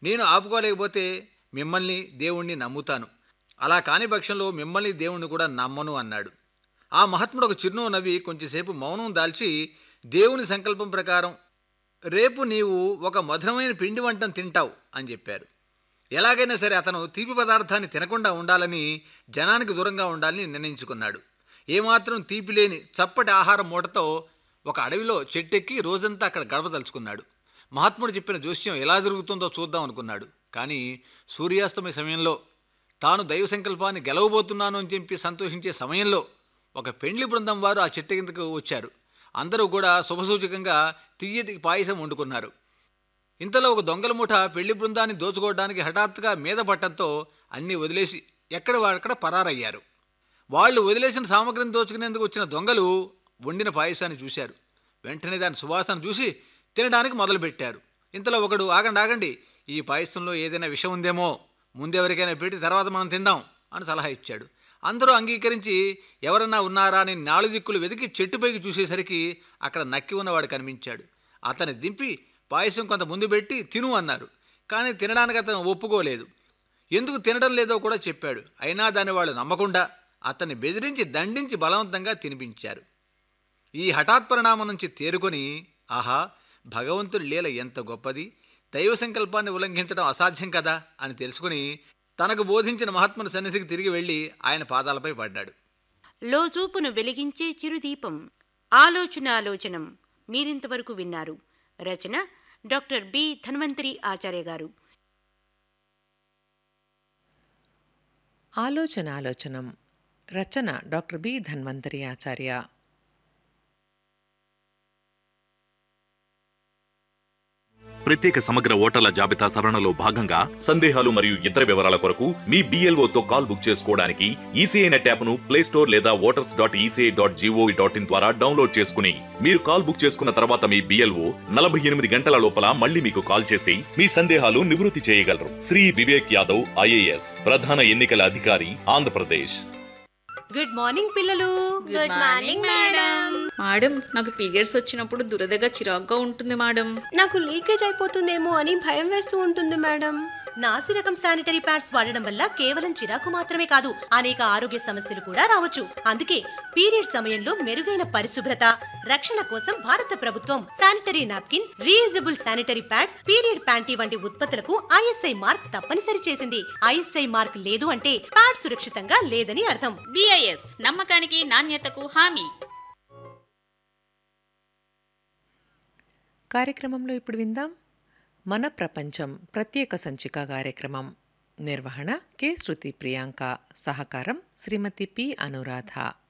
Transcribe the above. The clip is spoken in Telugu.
నేను ఆపుకోలేకపోతే మిమ్మల్ని దేవుణ్ణి నమ్ముతాను అలా కాని పక్షంలో మిమ్మల్ని దేవుణ్ణి కూడా నమ్మను అన్నాడు ఆ మహాత్ముడు ఒక చిరునవ్వు నవ్వి కొంచెంసేపు మౌనం దాల్చి దేవుని సంకల్పం ప్రకారం రేపు నీవు ఒక మధురమైన పిండి వంటను తింటావు అని చెప్పారు ఎలాగైనా సరే అతను తీపి పదార్థాన్ని తినకుండా ఉండాలని జనానికి దూరంగా ఉండాలని నిర్ణయించుకున్నాడు ఏమాత్రం తీపి లేని చప్పటి ఆహారం మూటతో ఒక అడవిలో చెట్టెక్కి రోజంతా అక్కడ గడపదలుచుకున్నాడు మహాత్ముడు చెప్పిన జోస్యం ఎలా జరుగుతుందో చూద్దాం అనుకున్నాడు కానీ సూర్యాస్తమయ సమయంలో తాను దైవ సంకల్పాన్ని గెలవబోతున్నాను అని చెప్పి సంతోషించే సమయంలో ఒక పెండ్లి బృందం వారు ఆ చెట్టు కిందకు వచ్చారు అందరూ కూడా శుభసూచకంగా తియ్యటి పాయసం వండుకున్నారు ఇంతలో ఒక దొంగల ముఠ పెళ్లి బృందాన్ని దోచుకోవడానికి హఠాత్తుగా మీద పట్టడంతో అన్నీ వదిలేసి ఎక్కడ వాడక్కడ పరారయ్యారు వాళ్ళు వదిలేసిన సామగ్రిని దోచుకునేందుకు వచ్చిన దొంగలు వండిన పాయసాన్ని చూశారు వెంటనే దాని సువాసన చూసి తినడానికి మొదలుపెట్టారు ఇంతలో ఒకడు ఆగండి ఆగండి ఈ పాయసంలో ఏదైనా విషం ఉందేమో ముందెవరికైనా పెట్టి తర్వాత మనం తిందాం అని సలహా ఇచ్చాడు అందరూ అంగీకరించి ఎవరన్నా ఉన్నారా అని నాలుగు దిక్కులు వెతికి చెట్టుపైకి చూసేసరికి అక్కడ నక్కి ఉన్నవాడు కనిపించాడు అతన్ని దింపి పాయసం కొంత ముందు పెట్టి తిను అన్నారు కానీ తినడానికి అతను ఒప్పుకోలేదు ఎందుకు తినడం లేదో కూడా చెప్పాడు అయినా దాన్ని వాళ్ళు నమ్మకుండా అతన్ని బెదిరించి దండించి బలవంతంగా తినిపించారు ఈ హఠాత్ పరిణామం నుంచి తేరుకొని ఆహా భగవంతుడి లీల ఎంత గొప్పది దైవ సంకల్పాన్ని ఉల్లంఘించడం అసాధ్యం కదా అని తెలుసుకుని తనకు బోధించిన మహాత్ముని సన్నిధికి తిరిగి వెళ్ళి ఆయన పాదాలపై పడ్డాడు లోజూపును వెలిగించే చిరుదీపం ఆలోచన ఆలోచనం మీరింతవరకు విన్నారు రచన డాక్టర్ బి ధన్వంతరి ఆచార్య గారు ఆలోచన ఆలోచనం రచన డాక్టర్ బి ధన్వంతరి ఆచార్య ప్రత్యేక సమగ్ర ఓటర్ల జాబితా సవరణలో భాగంగా సందేహాలు మరియు ఇతర వివరాల కొరకు మీ BLO తో కాల్ బుక్ చేసుకోవడానికి ఈసీఐ నెట్ యాప్ను ప్లే స్టోర్ లేదా voters dot ECI dot GOV dot in ద్వారా డౌన్లోడ్ చేసుకుని మీరు కాల్ బుక్ చేసుకున్న తర్వాత మీ బిఎల్ఓ నలభై ఎనిమిది గంటల లోపల మళ్ళీ మీకు కాల్ చేసి మీ సందేహాలు నివృత్తి చేయగలరు శ్రీ వివేక్ యాదవ్ ఐఏఎస్ ప్రధాన ఎన్నికల అధికారి ఆంధ్రప్రదేశ్ గుడ్ మార్నింగ్ పిల్లలు గుడ్ మార్నింగ్ మేడం మేడం నాకు పీరియడ్స్ వచ్చినప్పుడు దురదగా చిరాగ్గా ఉంటుంది మేడం నాకు లీకేజ్ అయిపోతుందేమో అని భయం వేస్తూ ఉంటుంది మేడం నాసి రకం శానిటరీ ప్యాడ్స్ వాడడం వల్ల కేవలం చిరాకు మాత్రమే కాదు అనేక ఆరోగ్య సమస్యలు కూడా రావచ్చు అందుకే పీరియడ్ సమయంలో మెరుగైన పరిశుభ్రత రక్షణ కోసం భారత ప్రభుత్వం sanitary napkin reusable sanitary pad period panty వంటి ఉత్పత్తులకు ఐఎస్ఐ మార్క్ తప్పనిసరి చేసింది ఐఎస్ఐ మార్క్ లేదు అంటే ప్యాడ్ సురక్షితంగా లేదని అర్థం బిఐఎస్ నమ్మకానికి నాణ్యతకు హామీ కార్యక్రమంలో ఇప్పుడు విందాం మన ప్రపంచం ప్రత్యేక సంచిక కార్యక్రమం నిర్వహణ కె శృతి ప్రియాంక సహకారం శ్రీమతి పి అనురాధ